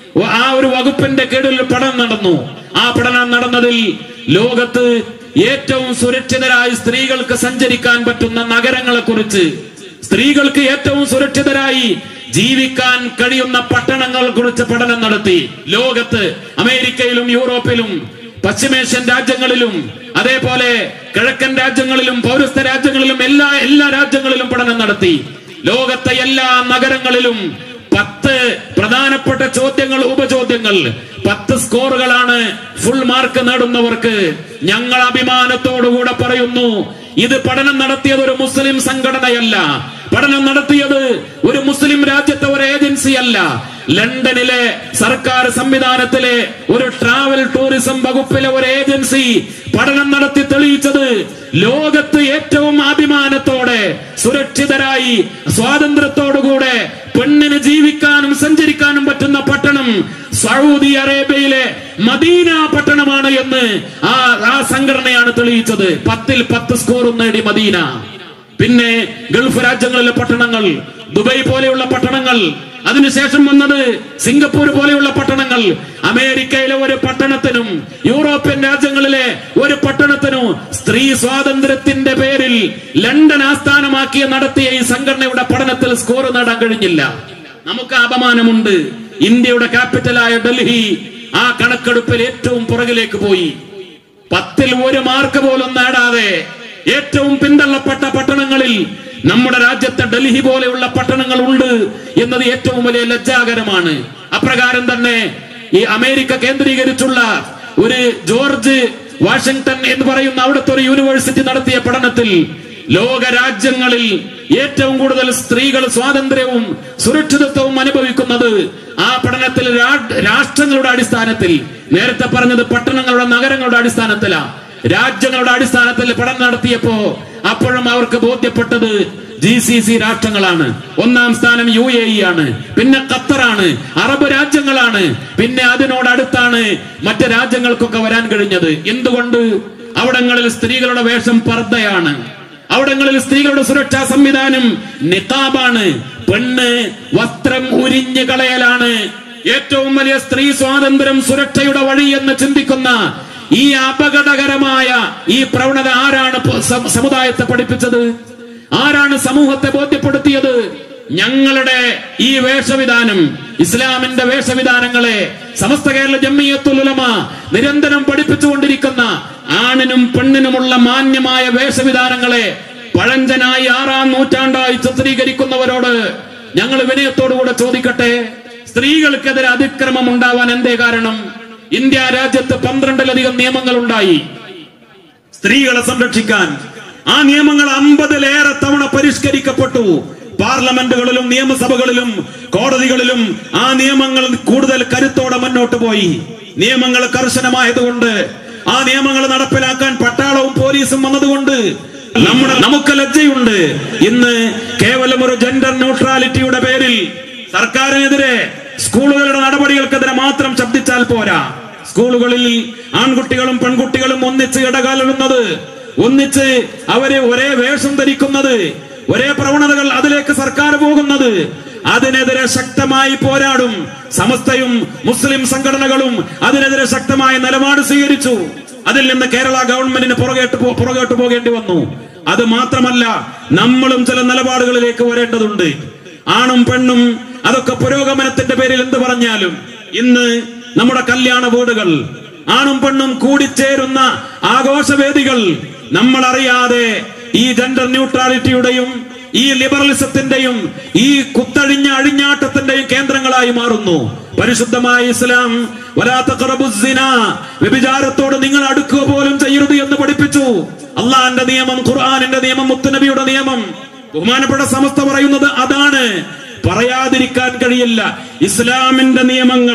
ആ ഒരു വകുപ്പിന്റെ കീഴിൽ പഠനം നടന്നു ആ പഠനം നടന്നതിൽ ലോകത്ത് ഏറ്റവും സുരക്ഷിതരായി സ്ത്രീകൾക്ക് സഞ്ചരിക്കാൻ പറ്റുന്ന നഗരങ്ങളെ കുറിച്ച് സ്ത്രീകൾക്ക് ഏറ്റവും സുരക്ഷിതരായി ജീവിക്കാൻ കഴിയുന്ന പട്ടണങ്ങളെ കുറിച്ച് പഠനം നടത്തി ലോകത്ത് അമേരിക്കയിലും യൂറോപ്പിലും പശ്ചിമേഷ്യൻ രാജ്യങ്ങളിലും അതേപോലെ കിഴക്കൻ രാജ്യങ്ങളിലും പൗരസ്ത്യ രാജ്യങ്ങളിലും എല്ലാ എല്ലാ രാജ്യങ്ങളിലും പഠനം നടത്തി ലോകത്തെ എല്ലാ നഗരങ്ങളിലും പത്ത് പ്രധാനപ്പെട്ട ചോദ്യങ്ങൾ ഉപചോദ്യങ്ങൾ പത്ത് സ്കോറുകളാണ് ഫുൾ മാർക്ക് നേടുന്നവർക്ക് ഞങ്ങൾ അഭിമാനത്തോടുകൂടെ പറയുന്നു ഇത് പഠനം നടത്തിയത് ഒരു മുസ്ലിം സംഘടനയല്ല പഠനം നടത്തിയത് ഒരു മുസ്ലിം രാജ്യത്തെ ഒരു ഏജൻസി അല്ല ലണ്ടനിലെ സർക്കാർ സംവിധാനത്തിലെ ഒരു ട്രാവൽ ടൂറിസം വകുപ്പിലെ ഒരു ഏജൻസി പഠനം നടത്തി തെളിയിച്ചത് ലോകത്ത് ഏറ്റവും അഭിമാനത്തോടെ സുരക്ഷിതരായി സ്വാതന്ത്ര്യത്തോടുകൂടെ പെണ്ണിന് ജീവിക്കാനും സഞ്ചരിക്കാനും പറ്റുന്ന പട്ടണം സൗദി അറേബ്യയിലെ മദീന പട്ടണമാണ് എന്ന് ആ ആ സംഘടനയാണ് തെളിയിച്ചത് പത്തിൽ പത്ത് സ്കോറും നേടി മദീന പിന്നെ ഗൾഫ് രാജ്യങ്ങളിലെ പട്ടണങ്ങൾ ദുബൈ പോലെയുള്ള പട്ടണങ്ങൾ അതിനുശേഷം വന്നത് സിംഗപ്പൂർ പോലെയുള്ള പട്ടണങ്ങൾ അമേരിക്കയിലെ ഒരു പട്ടണത്തിനും യൂറോപ്യൻ രാജ്യങ്ങളിലെ ഒരു പട്ടണത്തിനും സ്ത്രീ സ്വാതന്ത്ര്യത്തിന്റെ പേരിൽ ലണ്ടൻ ആസ്ഥാനമാക്കിയ നടത്തിയ ഈ സംഘടനയുടെ പഠനത്തിൽ സ്കോർ നേടാൻ കഴിഞ്ഞില്ല നമുക്ക് അപമാനമുണ്ട് ഇന്ത്യയുടെ ക്യാപിറ്റലായ ഡൽഹി ആ കണക്കെടുപ്പിൽ ഏറ്റവും പുറകിലേക്ക് പോയി പത്തിൽ ഒരു മാർക്ക് പോലും നേടാതെ ഏറ്റവും പിന്തള്ളപ്പെട്ട പട്ടണങ്ങളിൽ നമ്മുടെ രാജ്യത്തെ ഡൽഹി പോലെയുള്ള പട്ടണങ്ങൾ ഉണ്ട് എന്നത് ഏറ്റവും വലിയ ലജ്ജാകരമാണ് അപ്രകാരം തന്നെ ഈ അമേരിക്ക കേന്ദ്രീകരിച്ചുള്ള ഒരു ജോർജ് വാഷിംഗ്ടൺ എന്ന് പറയുന്ന അവിടുത്തെ ഒരു യൂണിവേഴ്സിറ്റി നടത്തിയ പഠനത്തിൽ ലോക രാജ്യങ്ങളിൽ ഏറ്റവും കൂടുതൽ സ്ത്രീകൾ സ്വാതന്ത്ര്യവും സുരക്ഷിതത്വവും അനുഭവിക്കുന്നത് ആ പഠനത്തിൽ രാ- രാഷ്ട്രങ്ങളുടെ അടിസ്ഥാനത്തിൽ നേരത്തെ പറഞ്ഞത് പട്ടണങ്ങളുടെ നഗരങ്ങളുടെ അടിസ്ഥാനത്തിലാ രാജ്യങ്ങളുടെ അടിസ്ഥാനത്തിൽ പഠനം നടത്തിയപ്പോ അപ്പോഴും അവർക്ക് ബോധ്യപ്പെട്ടത് ജി സി സി രാഷ്ട്രങ്ങളാണ് ഒന്നാം സ്ഥാനം യു എ ഇ ആണ് പിന്നെ ഖത്തറാണ് അറബ് രാജ്യങ്ങളാണ് പിന്നെ അതിനോടടുത്താണ് മറ്റ് രാജ്യങ്ങൾക്കൊക്കെ വരാൻ കഴിഞ്ഞത് എന്തുകൊണ്ട് അവിടങ്ങളിൽ സ്ത്രീകളുടെ വേഷം പർദ്ദയാണ് അവിടങ്ങളിൽ സ്ത്രീകളുടെ സുരക്ഷാ സംവിധാനം നിക്കാബാണ് പെണ്ണ് വസ്ത്രം ഉരിഞ്ഞു കളയലാണ് ഏറ്റവും വലിയ സ്ത്രീ സ്വാതന്ത്ര്യം സുരക്ഷയുടെ വഴി എന്ന് ചിന്തിക്കുന്ന ഈ അപകടകരമായ ഈ പ്രവണത ആരാണ് പ- സം- സമുദായത്തെ പഠിപ്പിച്ചത് ആരാണ് സമൂഹത്തെ ബോധ്യപ്പെടുത്തിയത് ഞങ്ങളുടെ ഈ വേഷവിധാനം ഇസ്ലാമിന്റെ വേഷവിധാനങ്ങളെ സമസ്ത കേരള ജമ്മിയത്തുൽ ഉലമ നിരന്തരം പഠിപ്പിച്ചുകൊണ്ടിരിക്കുന്ന ആണിനും പെണ്ണിനുമുള്ള മാന്യമായ വേഷവിധാനങ്ങളെ പഴഞ്ചനായി ആറാം നൂറ്റാണ്ടായി ചിത്രീകരിക്കുന്നവരോട് ഞങ്ങൾ വിനയത്തോടുകൂടെ ചോദിക്കട്ടെ സ്ത്രീകൾക്കെതിരെ അതിക്രമം ഉണ്ടാവാൻ എന്തേ കാരണം ഇന്ത്യ രാജ്യത്ത് പന്ത്രണ്ടിലധികം നിയമങ്ങൾ ഉണ്ടായി സ്ത്രീകളെ സംരക്ഷിക്കാൻ ആ നിയമങ്ങൾ അമ്പതിലേറെ തവണ പരിഷ്കരിക്കപ്പെട്ടു പാർലമെന്റുകളിലും നിയമസഭകളിലും കോടതികളിലും ആ നിയമങ്ങൾ കൂടുതൽ കരുത്തോടെ മുന്നോട്ട് പോയി നിയമങ്ങൾ കർശനമായതുകൊണ്ട് ആ നിയമങ്ങൾ നടപ്പിലാക്കാൻ പട്ടാളവും പോലീസും വന്നതുകൊണ്ട് നമ്മുടെ നമുക്ക് ലജ്ജയുണ്ട് ഇന്ന് കേവലം ഒരു ജെൻഡർ ന്യൂട്രാലിറ്റിയുടെ പേരിൽ സർക്കാരിനെതിരെ സ്കൂളുകളുടെ നടപടികൾക്കെതിരെ മാത്രം ശബ്ദിച്ചാൽ പോരാ സ്കൂളുകളിൽ ആൺകുട്ടികളും പെൺകുട്ടികളും ഒന്നിച്ച് ഇടകാലിടുന്നത് ഒന്നിച്ച് അവരെ ഒരേ വേഷം ധരിക്കുന്നത് ഒരേ പ്രവണതകൾ അതിലേക്ക് സർക്കാർ പോകുന്നത് അതിനെതിരെ ശക്തമായി പോരാടും സമസ്തയും മുസ്ലിം സംഘടനകളും അതിനെതിരെ ശക്തമായ നിലപാട് സ്വീകരിച്ചു അതിൽ നിന്ന് കേരള ഗവൺമെന്റിന് പുറകേട്ട് പോ- പുറകോട്ട് പോകേണ്ടി വന്നു അത് മാത്രമല്ല നമ്മളും ചില നിലപാടുകളിലേക്ക് വരേണ്ടതുണ്ട് ആണും പെണ്ണും അതൊക്കെ പുരോഗമനത്തിന്റെ പേരിൽ എന്ത് പറഞ്ഞാലും ഇന്ന് നമ്മുടെ കല്യാണ വീടുകൾ ആണും പെണ്ണും കൂടിച്ചേരുന്ന ആഘോഷവേദികൾ നമ്മൾ അറിയാതെ ഈ ജെൻഡർ ന്യൂട്രാലിറ്റിയുടെയും ഈ ലിബറലിസത്തിന്റെയും ഈ കുത്തഴിഞ്ഞ അഴിഞ്ഞാട്ടത്തിന്റെയും കേന്ദ്രങ്ങളായി മാറുന്നു പരിശുദ്ധമായ ഇസ്ലാം വലാത്ത വ്യഭിചാരത്തോട് നിങ്ങൾ അടുക്കുക പോലും ചെയ്യരുത് എന്ന് പഠിപ്പിച്ചു അള്ളാന്റെ നിയമം ഖുർആാനിന്റെ നിയമം മുത്തുനബിയുടെ നിയമം ബഹുമാനപ്പെട്ട സമസ്ത പറയുന്നത് അതാണ് പറയാതിരിക്കാൻ കഴിയില്ല ഇസ്ലാമിന്റെ നിയമങ്ങൾ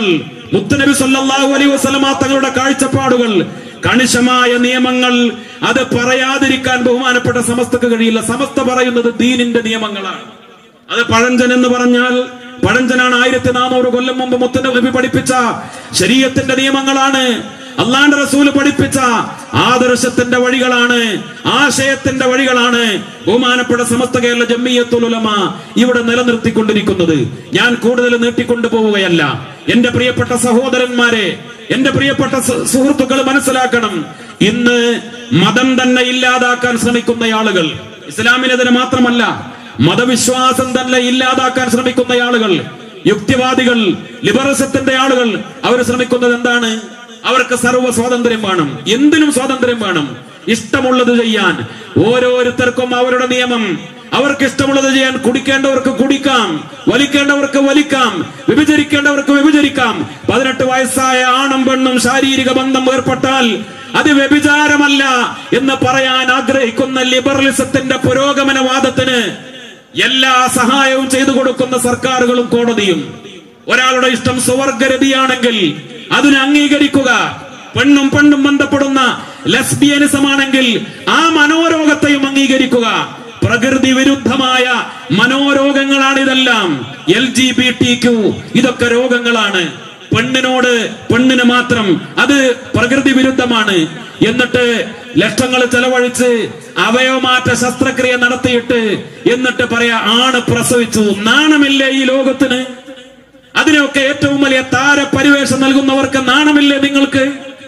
മുത്തനബി സല്ലല്ലാഹു അലൈഹി വസല്ലമ തങ്ങളുടെ കാഴ്ചപ്പാടുകൾ കണിശമായ നിയമങ്ങൾ അത് പറയാതിരിക്കാൻ ബഹുമാനപ്പെട്ട സമസ്തക്ക് കഴിയില്ല സമസ്ത പറയുന്നത് ദീനിന്റെ നിയമങ്ങളാണ് അത് പഴഞ്ചൻ എന്ന് പറഞ്ഞാൽ പഴഞ്ചനാണ് ആയിരത്തി നാനൂറ് കൊല്ലം മുമ്പ് മുത്തനബി പഠിപ്പിച്ച ശരീരത്തിന്റെ നിയമങ്ങളാണ് അള്ളാന്റെ റസൂല് പഠിപ്പിച്ച ആദർശത്തിന്റെ വഴികളാണ് ആശയത്തിന്റെ വഴികളാണ് ബഹുമാനപ്പെട്ട സമസ്ത കേരള ജമ്മിയത്തുൽ ഉലമ ഇവിടെ നിലനിർത്തിക്കൊണ്ടിരിക്കുന്നത് ഞാൻ കൂടുതൽ നീട്ടിക്കൊണ്ടു പോവുകയല്ല എന്റെ പ്രിയപ്പെട്ട സഹോദരന്മാരെ എന്റെ പ്രിയപ്പെട്ട സു- സുഹൃത്തുക്കൾ മനസ്സിലാക്കണം ഇന്ന് മതം തന്നെ ഇല്ലാതാക്കാൻ ശ്രമിക്കുന്ന ആളുകൾ ഇസ്ലാമിനെതിരെ മാത്രമല്ല മതവിശ്വാസം തന്നെ ഇല്ലാതാക്കാൻ ശ്രമിക്കുന്ന ആളുകൾ യുക്തിവാദികൾ ലിബറസത്തിന്റെ ആളുകൾ അവർ ശ്രമിക്കുന്നത് എന്താണ് അവർക്ക് സർവ്വ സ്വാതന്ത്ര്യം വേണം എന്തിനും സ്വാതന്ത്ര്യം വേണം ഇഷ്ടമുള്ളത് ചെയ്യാൻ ഓരോരുത്തർക്കും അവരുടെ നിയമം അവർക്ക് ഇഷ്ടമുള്ളത് ചെയ്യാൻ കുടിക്കേണ്ടവർക്ക് കുടിക്കാം വലിക്കേണ്ടവർക്ക് വലിക്കാം വിഭജിക്കേണ്ടവർക്ക് വിഭജിക്കാം പതിനെട്ട് വയസ്സായ ആണും പെണ്ണും ശാരീരിക ബന്ധം ഏർപ്പെട്ടാൽ അത് വ്യഭിചാരമല്ല എന്ന് പറയാൻ ആഗ്രഹിക്കുന്ന ലിബറലിസത്തിന്റെ പുരോഗമനവാദത്തിന് എല്ലാ സഹായവും ചെയ്തു കൊടുക്കുന്ന സർക്കാരുകളും കോടതിയും ഒരാളുടെ ഇഷ്ടം സ്വവർഗരതിയാണെങ്കിൽ അതിനെ അംഗീകരിക്കുക പെണ്ണും പെണ്ണും ബന്ധപ്പെടുന്ന ലെസ്ബിയനിസം ആണെങ്കിൽ ആ മനോരോഗത്തെയും അംഗീകരിക്കുക പ്രകൃതി വിരുദ്ധമായ മനോരോഗങ്ങളാണ് ഇതെല്ലാം L G B T Q ഇതൊക്കെ രോഗങ്ങളാണ് പെണ്ണിനോട് പെണ്ണിന് മാത്രം അത് പ്രകൃതി വിരുദ്ധമാണ് എന്നിട്ട് ലക്ഷങ്ങൾ ചെലവഴിച്ച് അവയവമാറ്റ ശസ്ത്രക്രിയ നടത്തിയിട്ട് എന്നിട്ട് പറയാ ആണ് പ്രസവിച്ചു നാണമില്ലേ ഈ ലോകത്തിന് അതിനൊക്കെ ഏറ്റവും വലിയ താര പരിവേഷം നൽകുന്നവർക്ക് നാണമില്ലേ നിങ്ങൾക്ക്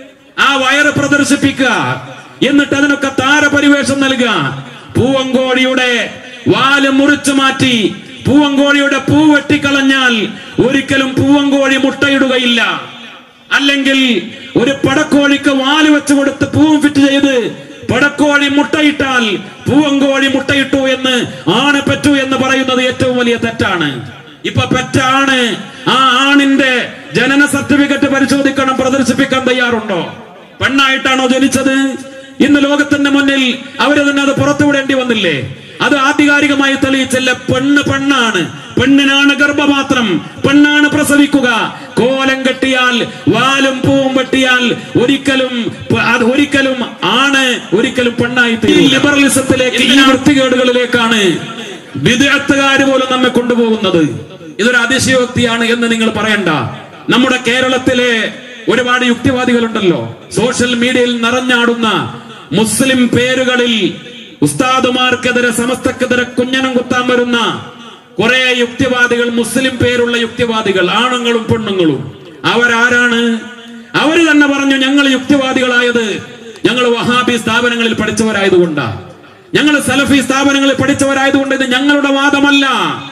ആ വയറ് പ്രദർശിപ്പിക്കുക എന്നിട്ട് അതിനൊക്കെ താര പരിവേഷം നൽകുക പൂവങ്കോടിയുടെ വാല് മുറിച്ചു മാറ്റി പൂവങ്കോഴിയുടെ പൂ വെട്ടിക്കളഞ്ഞാൽ ഒരിക്കലും പൂവങ്കോഴി മുട്ടയിടുകയില്ല അല്ലെങ്കിൽ ഒരു പടക്കോഴിക്ക് വാല് വെച്ച് കൊടുത്ത് പൂവും ഫിറ്റ് ചെയ്ത് പടക്കോഴി മുട്ടയിട്ടാൽ പൂവങ്കോഴി മുട്ടയിട്ടു എന്ന് ആണ് പെറ്റു എന്ന് പറയുന്നത് ഏറ്റവും വലിയ തെറ്റാണ് ഇപ്പൊ പെറ്റാണ് ആ ആണിന്റെ ജനന സർട്ടിഫിക്കറ്റ് പരിശോധിക്കണം പ്രദർശിപ്പിക്കാൻ തയ്യാറുണ്ടോ പെണ്ണായിട്ടാണോ ജനിച്ചത് ഇന്ന് ലോകത്തിന്റെ മുന്നിൽ അവര് തന്നെ അത് പുറത്തുവിടേണ്ടി വന്നില്ലേ അത് ആധികാരികമായി തെളിയിച്ചല്ല പെണ്ണ് പെണ്ണാണ് പെണ്ണിനാണ് ഗർഭപാത്രം പെണ്ണാണ് പ്രസവിക്കുക കോലം കെട്ടിയാൽ വാലും പൂവും വെട്ടിയാൽ ഒരിക്കലും പ- അത് ഒരിക്കലും ആണ് ഒരിക്കലും പെണ്ണായി തീരും. ഈ ലിബറലിസത്തിലേക്ക് ഈ വൃത്തികേടുകളിലേക്കാണ് വിദഗ്ധകാര് പോലും നമ്മെ കൊണ്ടുപോകുന്നത് ഇതൊരു അതിശയോക്തിയാണ് എന്ന് നിങ്ങൾ പറയണ്ട നമ്മുടെ കേരളത്തിലെ ഒരുപാട് യുക്തിവാദികളുണ്ടല്ലോ സോഷ്യൽ മീഡിയയിൽ നിറഞ്ഞാടുന്ന മുസ്ലിം പേരുകളിൽ ഉസ്താദുമാർക്കെതിരെ സമസ്തക്കെതിരെ കുഞ്ഞനം കുത്താൻ വരുന്ന കുറെ യുക്തിവാദികൾ മുസ്ലിം പേരുള്ള യുക്തിവാദികൾ ആണുങ്ങളും പെണ്ണുങ്ങളും അവരാരാണ് അവര് തന്നെ പറഞ്ഞു ഞങ്ങൾ യുക്തിവാദികളായത് ഞങ്ങൾ വഹാബി സ്ഥാപനങ്ങളിൽ പഠിച്ചവരായതുകൊണ്ടാ ഞങ്ങൾ സലഫി സ്ഥാപനങ്ങളിൽ പഠിച്ചവരായതുകൊണ്ട് ഇത് ഞങ്ങളുടെ വാദമല്ല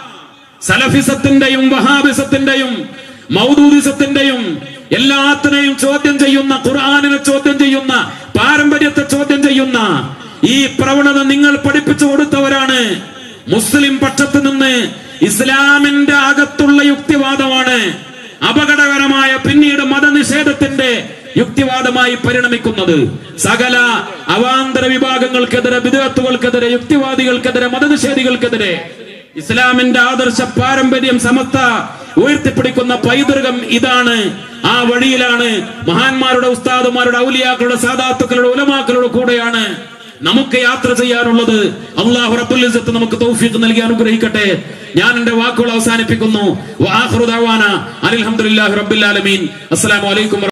സലഫിസത്തിന്റെയും വഹാബിസത്തിന്റെയും മൗദൂദിസത്തിന്റെയും എല്ലാത്തിനെയും ചോദ്യം ചെയ്യുന്ന ഖുർആാനിനെ ചോദ്യം ചെയ്യുന്ന പാരമ്പര്യത്തെ ചോദ്യം ചെയ്യുന്ന ഈ പ്രവണത നിങ്ങൾ പഠിപ്പിച്ചു കൊടുത്തവരാണ് മുസ്ലിം പക്ഷത്ത് നിന്ന് ഇസ്ലാമിന്റെ അകത്തുള്ള യുക്തിവാദമാണ് അപകടകരമായ പിന്നീട് മതനിഷേധത്തിന്റെ യുക്തിവാദമായി പരിണമിക്കുന്നത് സകല അവാന്തര വിഭാഗങ്ങൾക്കെതിരെ വിദഗ്ധകൾക്കെതിരെ യുക്തിവാദികൾക്കെതിരെ മതനിഷേധികൾക്കെതിരെ ഇസ്ലാമിന്റെ ആദർശ പാരമ്പര്യം സമസ്ത ഉയർത്തിപ്പിടിക്കുന്ന പൈതൃകം ഇതാണ് ആ വഴിയിലാണ് മഹാന്മാരുടെ ഉസ്താദുമാരുടെ ഔലിയാക്കളുടെ സാദാത്തുക്കളുടെ ഉലമാക്കളുടെ കൂടെയാണ് നമുക്ക് യാത്ര ചെയ്യാനുള്ളത് അള്ളാഹു റബ്ബുൽ ഇസ്സത്ത് നമുക്ക് തൗഫീഖ് നൽകി അനുഗ്രഹിക്കട്ടെ ഞാൻ എന്റെ വാക്കുകൾ അവസാനിപ്പിക്കുന്നു വആഖിറു ദഅവാന അനിൽ ഹംദുലില്ലാഹി റബ്ബിൽ ആലമീൻ അസ്സലാമു അലൈക്കും